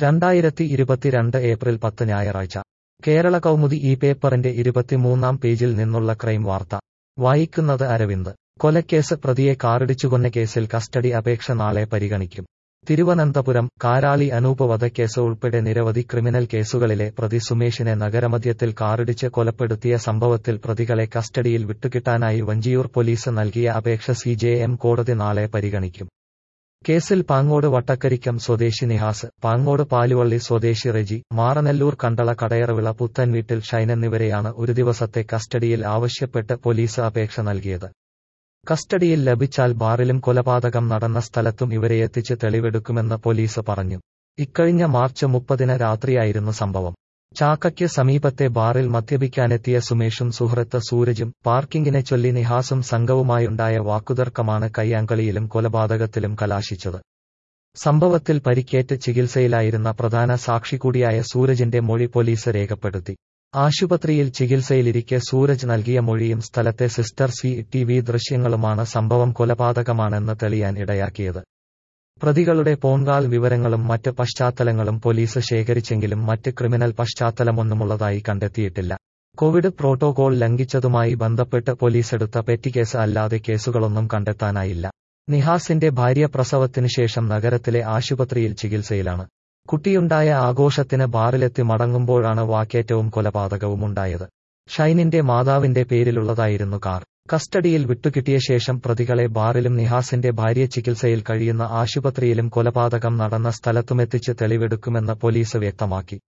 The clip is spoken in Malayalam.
രണ്ടായിരത്തി ഇരുപത്തിരണ്ട് ഏപ്രിൽ പത്ത് ഞായറാഴ്ച കേരള കൗമുദി ഈ പേപ്പറിന്റെ ഇരുപത്തിമൂന്നാം പേജിൽ നിന്നുള്ള ക്രൈം വാർത്ത വായിക്കുന്നത് അരവിന്ദ് കൊലക്കേസ് പ്രതിയെ കാറിടിച്ചുകൊന്ന കേസിൽ കസ്റ്റഡി അപേക്ഷ നാളെ പരിഗണിക്കും തിരുവനന്തപുരം കാരാളി അനൂപ് വധക്കേസ് ഉൾപ്പെടെ നിരവധി ക്രിമിനൽ കേസുകളിലെ പ്രതി സുമേഷിനെ നഗരമധ്യത്തിൽ കാറിടിച്ച് കൊലപ്പെടുത്തിയ സംഭവത്തിൽ പ്രതികളെ കസ്റ്റഡിയിൽ വിട്ടുകിട്ടാനായി വഞ്ചിയൂർ പോലീസ് നൽകിയ അപേക്ഷ സിജെഎം കോടതി നാളെ പരിഗണിക്കും കേസിൽ പാങ്ങോട് വട്ടക്കരിക്കം സ്വദേശി നിഹാസ് പാങ്ങോട് പാലുവള്ളി സ്വദേശി റെജി മാറനെല്ലൂർ കണ്ടള കടയറവിള പുത്തൻവീട്ടിൽ ഷൈൻ എന്നിവരെയാണ് ഒരു ദിവസത്തെ കസ്റ്റഡിയിൽ ആവശ്യപ്പെട്ട് പോലീസ് അപേക്ഷ നൽകിയത് കസ്റ്റഡിയിൽ ലഭിച്ചാൽ ബാറിലും കൊലപാതകം നടന്ന സ്ഥലത്തും ഇവരെ എത്തിച്ച് തെളിവെടുക്കുമെന്ന് പോലീസ് പറഞ്ഞു ഇക്കഴിഞ്ഞ മാർച്ച് മുപ്പതിന് രാത്രിയായിരുന്നു സംഭവം ചാക്കയ്ക്ക് സമീപത്തെ ബാറിൽ മദ്യപിക്കാനെത്തിയ സുമേഷും സുഹൃത്ത് സൂരജും പാർക്കിങ്ങിനെ ചൊല്ലി നിഹാസും സംഘവുമായുണ്ടായ വാക്കുതർക്കമാണ് കയ്യാങ്കളിയിലും കൊലപാതകത്തിലും കലാശിച്ചത് സംഭവത്തിൽ പരിക്കേറ്റ് ചികിത്സയിലായിരുന്ന പ്രധാന സാക്ഷി കൂടിയായ സൂരജിന്റെ മൊഴി പോലീസ് രേഖപ്പെടുത്തി ആശുപത്രിയിൽ ചികിത്സയിലിരിക്കെ സൂരജ് നൽകിയ മൊഴിയും സ്ഥലത്തെ സിസ്റ്റർ സി ടി വി ദൃശ്യങ്ങളുമാണ് സംഭവം കൊലപാതകമാണെന്ന് തെളിയാൻ ഇടയാക്കിയത് പ്രതികളുടെ പോൺകാൾ വിവരങ്ങളും മറ്റ് പശ്ചാത്തലങ്ങളും പോലീസ് ശേഖരിച്ചെങ്കിലും മറ്റ് ക്രിമിനൽ പശ്ചാത്തലമൊന്നുമുള്ളതായി കണ്ടെത്തിയിട്ടില്ല കോവിഡ് പ്രോട്ടോകോൾ ലംഘിച്ചതുമായി ബന്ധപ്പെട്ട് പോലീസെടുത്ത പെറ്റിക്കേസ് അല്ലാതെ കേസുകളൊന്നും കണ്ടെത്താനായില്ല നിഹാസിന്റെ ഭാര്യ പ്രസവത്തിനു ശേഷം നഗരത്തിലെ ആശുപത്രിയിൽ ചികിത്സയിലാണ് കുട്ടിയുണ്ടായ ആഘോഷത്തിന് ബാറിലെത്തി മടങ്ങുമ്പോഴാണ് വാക്കേറ്റവും കൊലപാതകവും ഉണ്ടായത് ഷൈനിന്റെ മാതാവിന്റെ പേരിലുള്ളതായിരുന്നു കാർ കസ്റ്റഡിയിൽ വിട്ടുകിട്ടിയ ശേഷം പ്രതികളെ ബാറിലും നിഹാസിന്റെ ഭാര്യ ചികിത്സയിൽ കഴിയുന്ന ആശുപത്രിയിലും കൊലപാതകം നടന്ന സ്ഥലത്തുമെത്തിച്ച് തെളിവെടുക്കുമെന്ന് പോലീസ് വ്യക്തമാക്കി